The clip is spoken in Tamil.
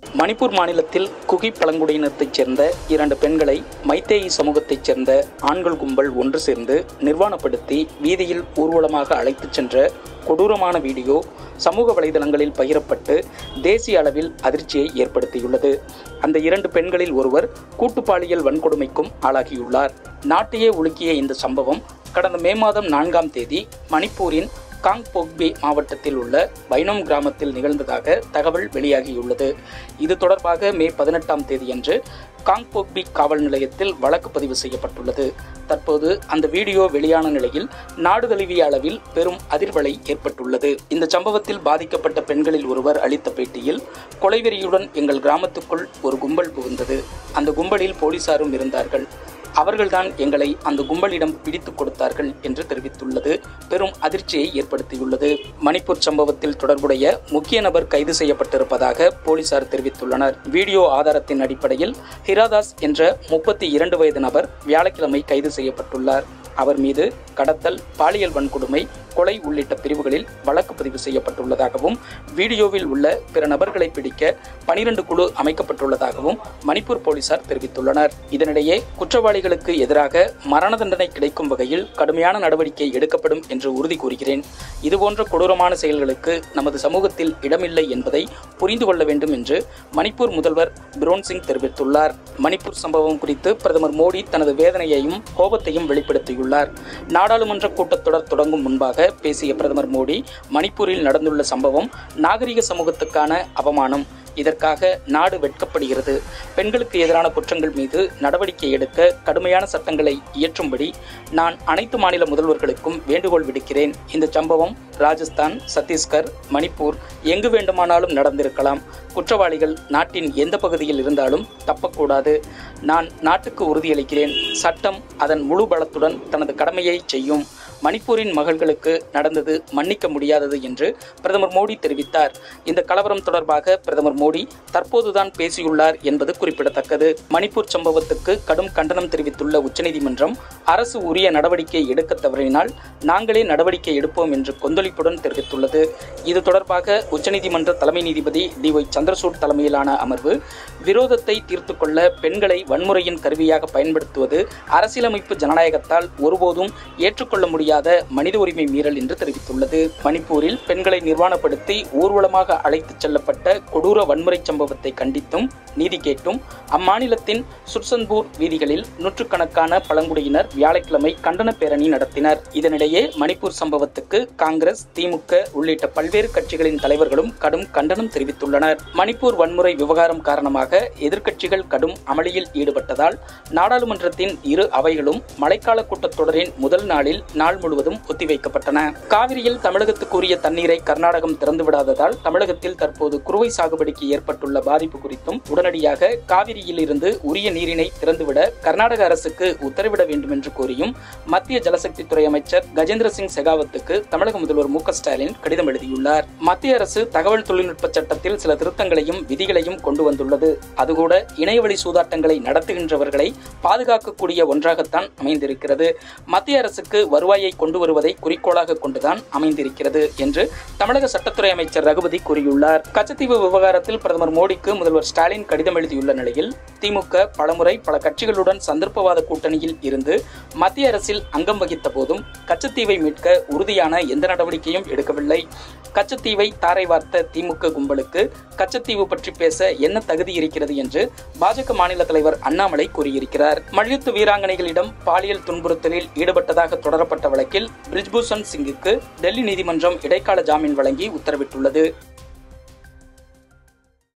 மணிப்பூர் மாநிலத்தில் குகி பழங்குடியினத்தைச் சேர்ந்த இரண்டு பெண்களை மைத்தேயி சமூகத்தைச் சேர்ந்த ஆண்கள் கும்பல் ஒன்று சேர்ந்து நிர்வாணப்படுத்தி வீதியில் ஊர்வலமாக அழைத்துச் சென்ற கொடூரமான வீடியோ சமூக வலைதளங்களில் பகிரப்பட்டு தேசிய அளவில் அதிர்ச்சியை ஏற்படுத்தியுள்ளது அந்த இரண்டு பெண்களில் ஒருவர் கூட்டுப்பாலியல் வன்கொடுமைக்கும் ஆளாகியுள்ளார் நாட்டையே உலுக்கிய இந்த சம்பவம் கடந்த மே மாதம் நான்காம் தேதி மணிப்பூரின் காங்போக்பி மாவட்டத்தில் உள்ள பைனோம் கிராமத்தில் நிகழ்ந்ததாக தகவல் வெளியாகியுள்ளது இது தொடர்பாக மே பதினெட்டாம் தேதியன்று காங்போக்பி காவல் நிலையத்தில் வழக்கு பதிவு செய்யப்பட்டுள்ளது தற்போது அந்த வீடியோ வெளியான நிலையில் நாடு தழுவிய அளவில் பெரும் அதிர்வலை ஏற்பட்டுள்ளது இந்த சம்பவத்தில் பாதிக்கப்பட்ட பெண்களில் ஒருவர் அளித்த பேட்டியில் கொலைவெறியுடன் எங்கள் கிராமத்துக்குள் ஒரு கும்பல் புகுந்தது அந்த கும்பலில் போலீசாரும் இருந்தார்கள் அவர்கள்தான் எங்களை அந்த கும்பலிடம் பிடித்துக் கொடுத்தார்கள் என்று தெரிவித்துள்ளது பெரும் அதிர்ச்சியை ஏற்படுத்தியுள்ளது மணிப்பூர் சம்பவத்தில் தொடர்புடைய முக்கிய நபர் கைது செய்யப்பட்டிருப்பதாக போலீசார் தெரிவித்துள்ளனர் வீடியோ ஆதாரத்தின் அடிப்படையில் ஹிராதாஸ் என்ற முப்பத்தி இரண்டு வயது நபர் வியாழக்கிழமை கைது செய்யப்பட்டுள்ளார் அவர் மீது கடத்தல் பாலியல் வன்கொடுமை கொலை உள்ளிட்ட பிரிவுகளில் வழக்கு பதிவு செய்யப்பட்டுள்ளதாகவும் வீடியோவில் உள்ள பிற நபர்களை பிடிக்க பனிரெண்டு குழு அமைக்கப்பட்டுள்ளதாகவும் மணிப்பூர் போலீசார் தெரிவித்துள்ளனர் இதனிடையே குற்றவாளிகளுக்கு எதிராக மரண தண்டனை கிடைக்கும் வகையில் கடுமையான நடவடிக்கை எடுக்கப்படும் என்று உறுதி கூறுகிறேன் இதுபோன்ற கொடூரமான செயல்களுக்கு நமது சமூகத்தில் இடமில்லை என்பதை புரிந்து கொள்ள வேண்டும் என்று மணிப்பூர் முதல்வர் பிரோன் சிங் தெரிவித்துள்ளார் மணிப்பூர் சம்பவம் குறித்து பிரதமர் மோடி தனது வேதனையையும் கோபத்தையும் வெளிப்படுத்தியுள்ளார் நாடாளுமன்ற கூட்டத்தொடர் தொடங்கும் முன்பாக பேசிய பிரதமர் மோடி மணிப்பூரில் நடந்துள்ள சம்பவம் நாகரிக சமூகத்துக்கான அவமானம் இதற்காக நாடு வெட்கப்படுகிறது பெண்களுக்கு எதிரான குற்றங்கள் மீது நடவடிக்கை எடுக்க கடுமையான சட்டங்களை இயற்றும்படி நான் அனைத்து மாநில முதல்வர்களுக்கும் வேண்டுகோள் விடுக்கிறேன் இந்த சம்பவம் ராஜஸ்தான் சத்தீஸ்கர் மணிப்பூர் எங்கு வேண்டுமானாலும் நடந்திருக்கலாம் குற்றவாளிகள் நாட்டின் எந்த பகுதியில் இருந்தாலும் தப்பக்கூடாது நான் நாட்டுக்கு உறுதியளிக்கிறேன் சட்டம் அதன் முழு பலத்துடன் தனது கடமையை செய்யும் மணிப்பூரின் மகள்களுக்கு நடந்தது மன்னிக்க முடியாதது என்று பிரதமர் மோடி தெரிவித்தார் இந்த கலவரம் தொடர்பாக பிரதமர் மோடி தற்போதுதான் பேசியுள்ளார் என்பது குறிப்பிடத்தக்கது மணிப்பூர் சம்பவத்துக்கு கடும் கண்டனம் தெரிவித்துள்ள உச்சநீதிமன்றம் அரசு உரிய நடவடிக்கை எடுக்க தவறினால் நாங்களே நடவடிக்கை எடுப்போம் என்று கொந்தளிப்புடன் தெரிவித்துள்ளது இது தொடர்பாக உச்சநீதிமன்ற தலைமை நீதிபதி டி ஒய் சந்திரசூட் தலைமையிலான அமர்வு விரோதத்தை தீர்த்து கொள்ள பெண்களை வன்முறையின் கருவியாக பயன்படுத்துவது அரசியலமைப்பு ஜனநாயகத்தால் ஒருபோதும் ஏற்றுக்கொள்ள முடியாத மனித உரிமை மீறல் என்று தெரிவித்துள்ளது மணிப்பூரில் பெண்களை நிர்வாணப்படுத்தி ஊர்வலமாக அழைத்துச் செல்லப்பட்ட கொடூர வன்முறை சம்பவத்தை கண்டித்தும் நீதி கேட்டும் அம்மாநிலத்தின் சுர்சன்பூர் வீதிகளில் நூற்றுக்கணக்கான பழங்குடியினர் வியாழக்கிழமை கண்டன பேரணி நடத்தினர் இதனிடையே மணிப்பூர் சம்பவத்துக்கு காங்கிரஸ் திமுக உள்ளிட்ட பல்வேறு கட்சிகளின் தலைவர்களும் கடும் கண்டனம் தெரிவித்துள்ளனர் மணிப்பூர் வன்முறை விவகாரம் காரணமாக எதிர்க்கட்சிகள் கடும் அமளியில் ஈடுபட்டதால் நாடாளுமன்றத்தின் இரு அவைகளும் மழைக்கால கூட்டத்தொடரின் முதல் நாளில் நாள் முழுவதும் ஒத்திவைக்கப்பட்டன காவிரியில் தமிழகத்துக்கு உரிய தண்ணீரை கர்நாடகம் திறந்துவிடாததால் தமிழகத்தில் தற்போது குறுவை சாகுபடிக்கு ஏற்பட்டுள்ள பாதிப்பு குறித்தும் உடனடியாக காவிரியில் இருந்து உரிய நீரினை திறந்துவிட கர்நாடக அரசுக்கு உத்தரவிட வேண்டும் என்று கோரியும் மத்திய ஜலசக்தித்துறை அமைச்சர் கஜேந்திர சிங் செகாவத்துக்கு தமிழக முதல்வர் மு க ஸ்டாலின் கடிதம் எழுதியுள்ளார் மத்திய அரசு தகவல் தொழில்நுட்ப சட்டத்தில் சில திருத்தங்களையும் விதிகளையும் கொண்டு வந்துள்ளது அதுகூட இணையவழி சூதாட்டங்களை நடத்துகின்றவர்களை பாதுகாக்கக்கூடிய ஒன்றாகத்தான் அமைந்திருக்கிறது மத்திய அரசுக்கு வருவாயை கொண்டு வருவதை குறிக்கோளாக கொண்டுதான் அமைந்திருக்கிறது என்று தமிழக சட்டத்துறை அமைச்சர் ரகுபதி கூறியுள்ளார் கச்சத்தீவு விவகாரத்தில் பிரதமர் மோடிக்கு முதல்வர் ஸ்டாலின் கடிதம் எழுதியுள்ள நிலையில் திமுக பலமுறை பல கட்சிகளுடன் சந்தர்ப்பவாத கூட்டணியில் இருந்து மத்திய அரசில் அங்கம் வகித்த போதும் கச்சத்தீவை மீட்க உறுதியான எந்த நடவடிக்கையும் எடுக்கவில்லை கச்சத்தீவை தாரை வார்த்த திமுக கும்பலுக்கு கச்சத்தீவு பற்றி பேச என்ன தகுதி இருக்கிறது என்று பாஜக மாநில தலைவர் அண்ணாமலை கூறியிருக்கிறார் மல்யுத்த வீராங்கனைகளிடம் பாலியல் துன்புறுத்தலில் ஈடுபட்டதாக தொடரப்பட்ட வழக்கில் பிரிஜ்பூஷன் சிங்குக்கு டெல்லி நீதிமன்றம் இடைக்கால ஜாமீன் வழங்கி உத்தரவிட்டுள்ளது